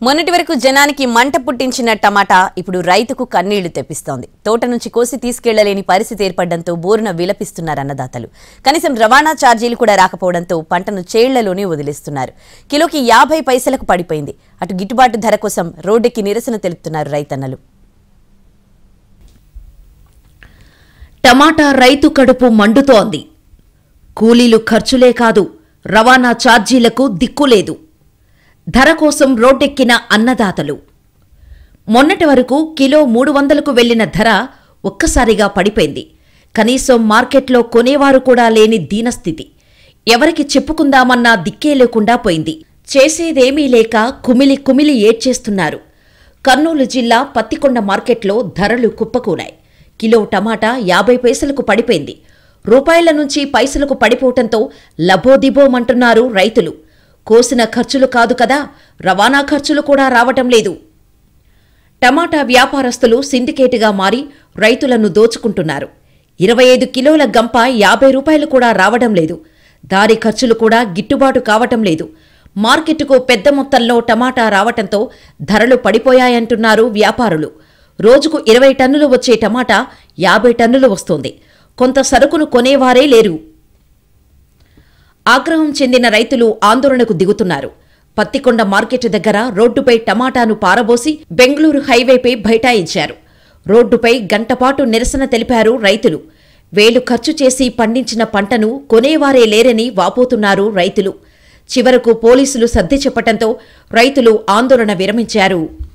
మొన్నటి వరకు జనానికి మంట పుట్టించిన టమాటా ఇప్పుడు రైతుకు కన్నీళ్లు తెప్పిస్తోంది తోట నుంచి కోసి తీసుకెళ్లలేని పరిస్థితి ఏర్పడడంతో బోరున విలపిస్తున్నారు అన్నదాతలు కనీసం రవాణా ఛార్జీలు కూడా రాకపోవడంతో పంటను చేళ్లలోనే వదిలేస్తున్నారు కిలోకి యాభై పైసలకు పడిపోయింది అటు గిట్టుబాటు ధర కోసం రోడ్డెక్కి నిరసన తెలుపుతున్నారు రైతన్నలు టమాటా రైతు కడుపు మండుతోంది కూలీలు ఖర్చులే కాదు రవాణా ఛార్జీలకు దిక్కులేదు ధర కోసం రోడ్డెక్కిన అన్నదాతలు మొన్నటి వరకు కిలో మూడు వందలకు వెళ్లిన ధర ఒక్కసారిగా పడిపోయింది కనీసం మార్కెట్లో కొనేవారు కూడా లేని దీనస్థితి ఎవరికి చెప్పుకుందామన్నా దిక్కే లేకుండా పోయింది చేసేదేమీ లేక కుమిలి కుమిలి ఏడ్చేస్తున్నారు కర్నూలు జిల్లా పత్తికొండ మార్కెట్లో ధరలు కుప్పకూలాయి కిలో టమాటా యాభై పైసలకు పడిపోయింది రూపాయల నుంచి పైసలకు పడిపోవటంతో లబోదిబోమంటున్నారు రైతులు కోసిన ఖర్చులు కాదు కదా రవాణా ఖర్చులు కూడా రావటం లేదు టమాటా వ్యాపారస్తులు సిండికేటుగా మారి రైతులను దోచుకుంటున్నారు ఇరవై ఐదు కిలోల గంప యాభై రూపాయలు కూడా రావడం లేదు దారి ఖర్చులు కూడా గిట్టుబాటు కావటం లేదు మార్కెట్కు పెద్ద మొత్తంలో టమాటా రావటంతో ధరలు పడిపోయాయంటున్నారు వ్యాపారులు రోజుకు ఇరవై టన్నులు వచ్చే టమాటా యాభై టన్నులు వస్తోంది కొంత సరుకును కొనేవారే లేరు ఆగ్రహం చెందిన రైతులు ఆందోళనకు దిగుతున్నారు పత్తికొండ మార్కెట్ దగ్గర రోడ్డుపై టమాటాను పారబోసి బెంగళూరు హైవేపై బైఠాయించారు రోడ్డుపై గంటపాటు నిరసన తెలిపారు రైతులు వేలు ఖర్చు చేసి పండించిన పంటను కొనేవారే లేరని వాపోతున్నారు రైతులు చివరకు పోలీసులు సర్ది చెప్పటంతో రైతులు ఆందోళన విరమించారు